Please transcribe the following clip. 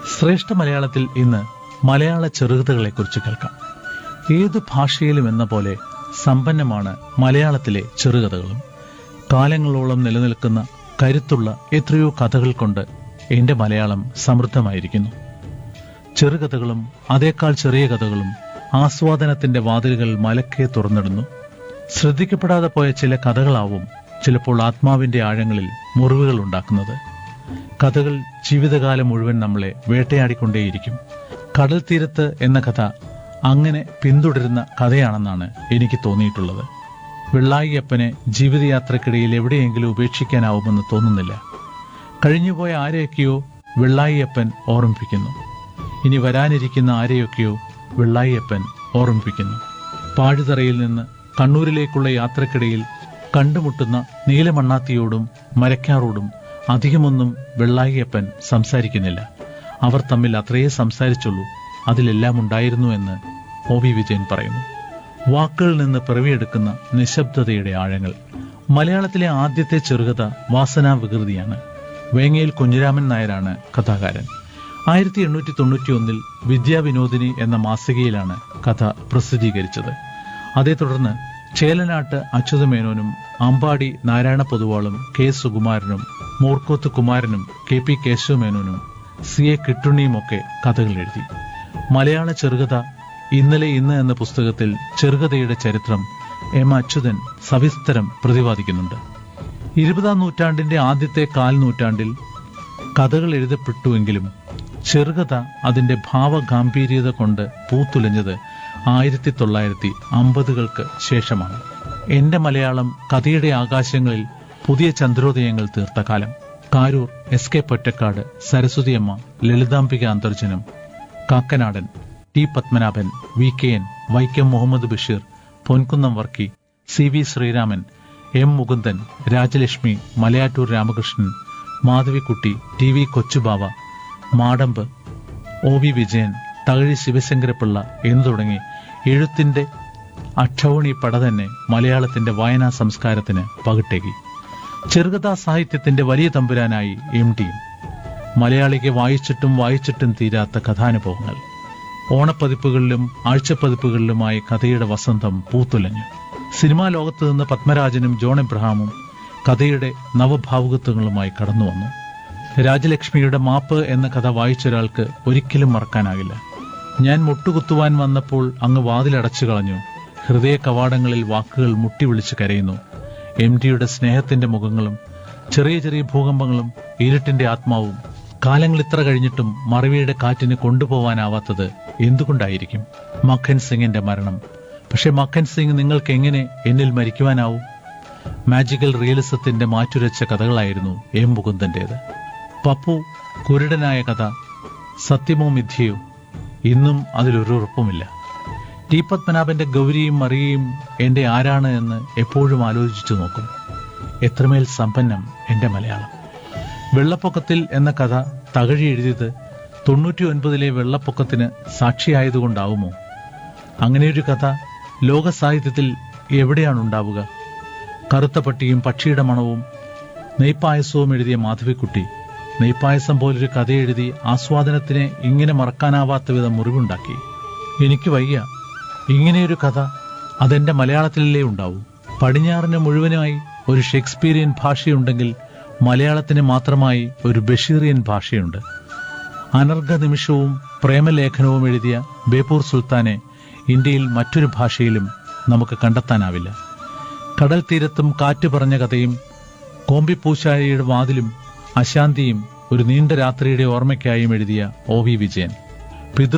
ശ്രേഷ്ഠ മലയാളത്തിൽ ഇന്ന് മലയാള ചെറുകഥകളെക്കുറിച്ച് കേൾക്കാം ഏതു ഭാഷയിലും എന്ന പോലെ സമ്പന്നമാണ് മലയാളത്തിലെ ചെറുകഥകളും കാലങ്ങളോളം നിലനിൽക്കുന്ന കരുത്തുള്ള എത്രയോ കഥകൾ കൊണ്ട് എന്റെ മലയാളം സമൃദ്ധമായിരിക്കുന്നു ചെറുകഥകളും അതേക്കാൾ ചെറിയ കഥകളും ആസ്വാദനത്തിന്റെ വാതിലുകൾ മലക്കെ തുറന്നിടുന്നു ശ്രദ്ധിക്കപ്പെടാതെ പോയ ചില കഥകളാവും ചിലപ്പോൾ ആത്മാവിന്റെ ആഴങ്ങളിൽ മുറിവുകൾ ഉണ്ടാക്കുന്നത് കഥകൾ ജീവിതകാലം മുഴുവൻ നമ്മളെ വേട്ടയാടിക്കൊണ്ടേയിരിക്കും കടൽ തീരത്ത് എന്ന കഥ അങ്ങനെ പിന്തുടരുന്ന കഥയാണെന്നാണ് എനിക്ക് തോന്നിയിട്ടുള്ളത് വെള്ളായിയപ്പനെ ജീവിതയാത്രക്കിടയിൽ എവിടെയെങ്കിലും ഉപേക്ഷിക്കാനാവുമെന്ന് തോന്നുന്നില്ല കഴിഞ്ഞുപോയ ആരെയൊക്കെയോ വെള്ളായിയപ്പൻ ഓർമ്മിപ്പിക്കുന്നു ഇനി വരാനിരിക്കുന്ന ആരെയൊക്കെയോ വെള്ളായിയപ്പൻ ഓർമ്മിപ്പിക്കുന്നു പാഴുതറയിൽ നിന്ന് കണ്ണൂരിലേക്കുള്ള യാത്രക്കിടയിൽ കണ്ടുമുട്ടുന്ന നീലമണ്ണാത്തിയോടും മരക്കാറോടും അധികമൊന്നും വെള്ളായിയപ്പൻ സംസാരിക്കുന്നില്ല അവർ തമ്മിൽ അത്രയേ സംസാരിച്ചുള്ളൂ അതിലെല്ലാം ഉണ്ടായിരുന്നു എന്ന് ഒ വി വിജയൻ പറയുന്നു വാക്കുകളിൽ നിന്ന് പിറവിയെടുക്കുന്ന നിശബ്ദതയുടെ ആഴങ്ങൾ മലയാളത്തിലെ ആദ്യത്തെ ചെറുകഥ വാസനാ വികൃതിയാണ് വേങ്ങയിൽ കുഞ്ഞിരാമൻ നായരാണ് കഥാകാരൻ ആയിരത്തി എണ്ണൂറ്റി തൊണ്ണൂറ്റി ഒന്നിൽ വിദ്യാവിനോദിനി എന്ന മാസികയിലാണ് കഥ പ്രസിദ്ധീകരിച്ചത് അതേ തുടർന്ന് ചേലനാട്ട് അച്യുതമേനോനും അമ്പാടി നാരായണ പൊതുവാളും കെ സുകുമാരനും മൂർക്കോത്ത് കുമാരനും കെ പി കേശവമേനോനും സി എ കിട്ടുണ്ണിയുമൊക്കെ കഥകൾ എഴുതി മലയാള ചെറുകഥ ഇന്നലെ ഇന്ന് എന്ന പുസ്തകത്തിൽ ചെറുകഥയുടെ ചരിത്രം എം അച്യുതൻ സവിസ്തരം പ്രതിപാദിക്കുന്നുണ്ട് ഇരുപതാം നൂറ്റാണ്ടിന്റെ ആദ്യത്തെ കാൽ നൂറ്റാണ്ടിൽ കഥകൾ എഴുതപ്പെട്ടുവെങ്കിലും ചെറുകഥ അതിന്റെ ഭാവഗാംഭീര്യത കൊണ്ട് പൂത്തുലഞ്ഞത് ആയിരത്തി തൊള്ളായിരത്തി അമ്പതുകൾക്ക് ശേഷമാണ് എന്റെ മലയാളം കഥയുടെ ആകാശങ്ങളിൽ പുതിയ ചന്ദ്രോദയങ്ങൾ തീർത്ത കാലം Karoor S K Pottekkatt Saraswathi Amma Lalithambika Antharjanam Kakkanadan T Padmanabhan V K N Vaikom Muhammad Basheer Ponkunnam Varkey C V Sreeraman M Mukundan Rajalakshmi Malayattoor Ramakrishnan Madhavikutty T V Kochubava Madampu O V Vijayan Thakazhi Sivasankara Pillai എന്നു തുടങ്ങി എഴുത്തിന്റെ അക്ഷൗണി പട തന്നെ മലയാളത്തിന്റെ വായനാ സംസ്കാരത്തിന് പകിട്ടേകി ചെറുകഥാ സാഹിത്യത്തിന്റെ വലിയ തമ്പുരാനായി എം ടിയും മലയാളിക്ക് വായിച്ചിട്ടും വായിച്ചിട്ടും തീരാത്ത കഥാനുഭവങ്ങൾ ഓണപ്പതിപ്പുകളിലും ആഴ്ചപ്പതിപ്പുകളിലുമായി കഥയുടെ വസന്തം പൂത്തുലഞ്ഞു സിനിമാ ലോകത്ത് നിന്ന് പത്മരാജനും ജോൺ എബ്രഹാമും കഥയുടെ നവഭാവുകത്വങ്ങളുമായി കടന്നു വന്നു രാജലക്ഷ്മിയുടെ മാപ്പ് എന്ന കഥ വായിച്ചൊരാൾക്ക് ഒരിക്കലും മറക്കാനാകില്ല ഞാൻ മുട്ടുകുത്തുവാൻ വന്നപ്പോൾ അങ്ങ് വാതിലടച്ചു കളഞ്ഞു ഹൃദയ കവാടങ്ങളിൽ വാക്കുകൾ മുട്ടി വിളിച്ച് കരയുന്നു എം ടിയുടെ സ്നേഹത്തിന്റെ മുഖങ്ങളും ചെറിയ ചെറിയ ഭൂകമ്പങ്ങളും ഇരുട്ടിന്റെ ആത്മാവും കാലങ്ങൾ ഇത്ര കഴിഞ്ഞിട്ടും മറവിയുടെ കാറ്റിന് കൊണ്ടുപോവാനാവാത്തത് എന്തുകൊണ്ടായിരിക്കും മഖൻ സിംഗിന്റെ മരണം പക്ഷെ മഖൻ സിംഗ് നിങ്ങൾക്ക് എങ്ങനെ എന്നിൽ മരിക്കുവാനാവും മാജിക്കൽ റിയലിസത്തിന്റെ മാറ്റുരച്ച കഥകളായിരുന്നു എം മുകുന്ദന്റേത് പപ്പു കുരുടനായ കഥ സത്യമോ മിഥ്യയോ ഇന്നും അതിലൊരുറപ്പുമില്ല ടി പത്മനാഭന്റെ ഗൗരിയും മറിയയും എന്റെ ആരാണ് എന്ന് എപ്പോഴും ആലോചിച്ചു നോക്കും എത്രമേൽ സമ്പന്നം എന്റെ മലയാളം വെള്ളപ്പൊക്കത്തിൽ എന്ന കഥ തകഴി എഴുതിയത് തൊണ്ണൂറ്റി ഒൻപതിലെ വെള്ളപ്പൊക്കത്തിന് സാക്ഷിയായതുകൊണ്ടാവുമോ അങ്ങനെയൊരു കഥ ലോക സാഹിത്യത്തിൽ എവിടെയാണ് ഉണ്ടാവുക കറുത്ത പട്ടിയും പക്ഷിയുടെ മണവും നെയ്പായസവും എഴുതിയ മാധവിക്കുട്ടി നെയ്പായസം പോലൊരു കഥ എഴുതി ആസ്വാദനത്തിനെ ഇങ്ങനെ മറക്കാനാവാത്ത വിധം മുറിവുണ്ടാക്കി എനിക്ക് വയ്യ ഇങ്ങനെയൊരു കഥ അതെന്റെ മലയാളത്തിലല്ലേ ഉണ്ടാവൂ പടിഞ്ഞാറിന് മുഴുവനായി ഒരു ഷേക്സ്പീരിയൻ ഭാഷയുണ്ടെങ്കിൽ മലയാളത്തിന് മാത്രമായി ഒരു ബഷീറിയൻ ഭാഷയുണ്ട് അനർഘ നിമിഷവും പ്രേമലേഖനവും എഴുതിയ ബേപ്പൂർ സുൽത്താനെ ഇന്ത്യയിൽ മറ്റൊരു ഭാഷയിലും നമുക്ക് കണ്ടെത്താനാവില്ല കടൽ തീരത്തും കാറ്റ് പറഞ്ഞ കഥയും കോമ്പിപ്പൂശാരിയുടെ വാതിലും അശാന്തിയും ഒരു നീണ്ട രാത്രിയുടെ ഓർമ്മയ്ക്കായും എഴുതിയ ഒ വി വിജയൻ പിതൃ